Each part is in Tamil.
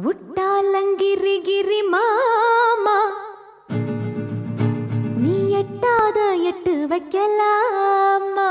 உட்டாலங்கிரி கிரி மாமா நீ எட்டாத எட்டு வைக்கலாமா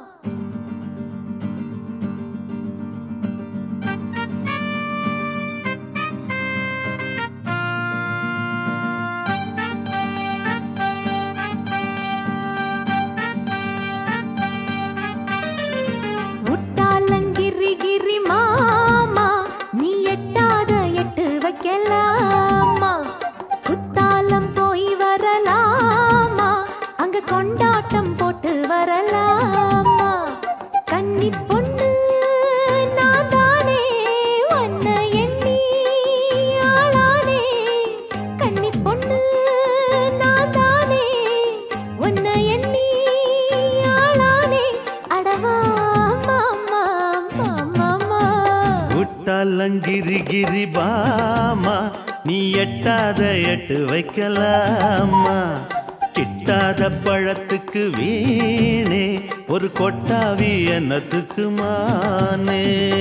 உட்டாலங்கிரி கிரி மாமா நீ எட்டாத எட்டு வைக்கலாமா குத்தாலம் போய் வரலாமா அங்க கொண்டாட்டம் போட்டு வரலாமா கன்னி பொண்ணு நான் தானே உன்னை எண்ணி ஆளானே கன்னி பொண்ணு நான் தானே உன்னை எண்ணி ஆளானே அடவா மாமா மாமா உட்டாலங்கிரி கிரி பாமா நீ எட்டாத எட்டு வைக்கலாமா கிட்டாத பழத்துக்கு வீணே ஒரு கொட்டாவி என்னத்துக்கு மானே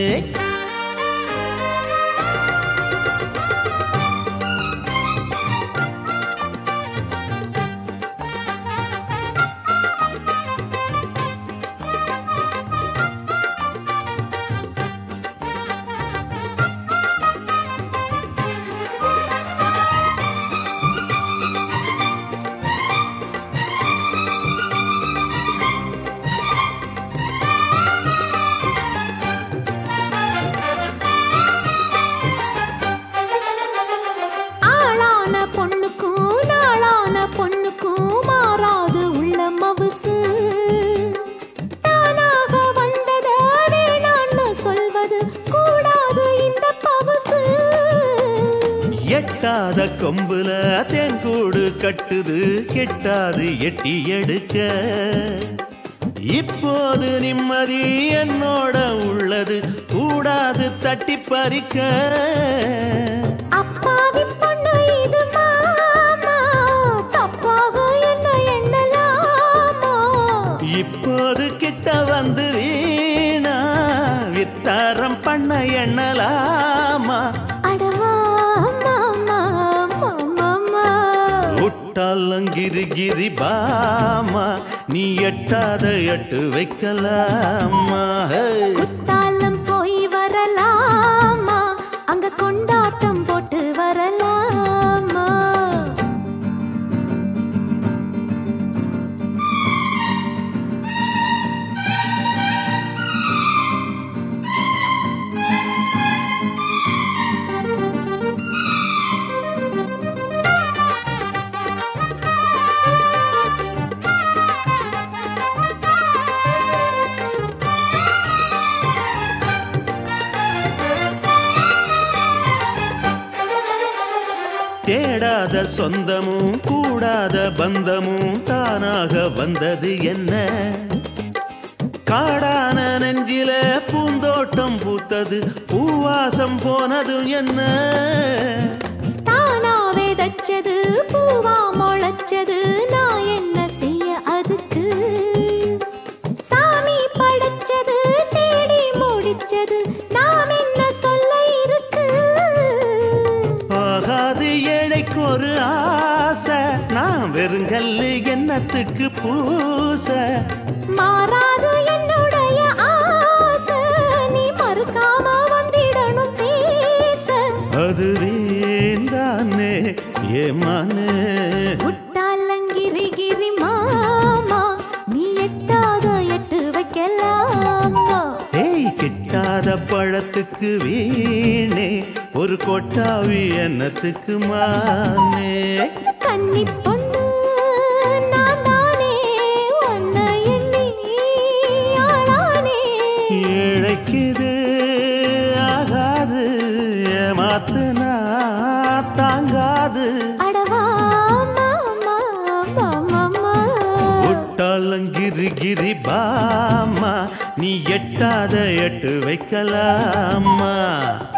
ஆளான பொண்ணுக்கும் நாளான பொண்ணுக்கும் மாறாது உள்ள மவுசு தானாக வந்தத வேணான்னு சொல்வது கூடாது இந்த பவுசு எட்டாத கொம்புல தேன்கூடு கட்டுது கெட்டாது எட்டி எடுக்க இப்போது நிம்மதி என்னோட உள்ளது கூடாது தட்டி பறிக்க அப்பாவி பொண்ணு இது மாமா தப்பாக என்ன எண்ணலாமா இப்போது கிட்ட வந்து வீணா வித்தாரம் பண்ண எண்ணலாமா அடவா மாமா மாமா உட்டாலங்கிரி கிரி பாமா நீ எட்டாத எட்டு வைக்கலாமா ஹே. குத்தாலம் போய் வரலாமா அங்க கொண்டாட்டம் போட்டு வரலாமா தேடாத சொந்தமும் கூடாத பந்தமும் தானாக வந்தது என்ன காடான நெஞ்சில பூந்தோட்டம் பூத்தது பூவாசம் போனதும் என்ன தானா விதைச்சது பூவா முளைச்சது நான் என்ன செய்ய அதுக்கு சாமி படைச்சது தேடி முடிச்சது நாம் என்ன சொல்ல இருக்கு ஆகாது ஏழைக்கு ஒரு ஆசை நான் வெறுங்கல்லு என்னத்துக்கு பூச மாறாது என்னுடைய ஆசை நீ மறுக்காம வந்திடணும் பேச அது தானே ஏமானே உட்டாலங்கிரி கிரி மாமா நீ எட்டாத எட்டு வைக்கலாமா ஏய் கிட்டாத பழத்துக்கு வீணே ஒரு கொட்டாவி என்னத்துக்கு மானே கன்னி பொண்ணு நான் தானே உன்னை எண்ணி ஆளானே இழைக்குது ஆகாது ஏமாத்துனா தாங்காது அடவா மாமா மாமா ஒட்டாலங்கிரி கிரி பாமா நீ எட்டாத எட்டு வைக்கலாமா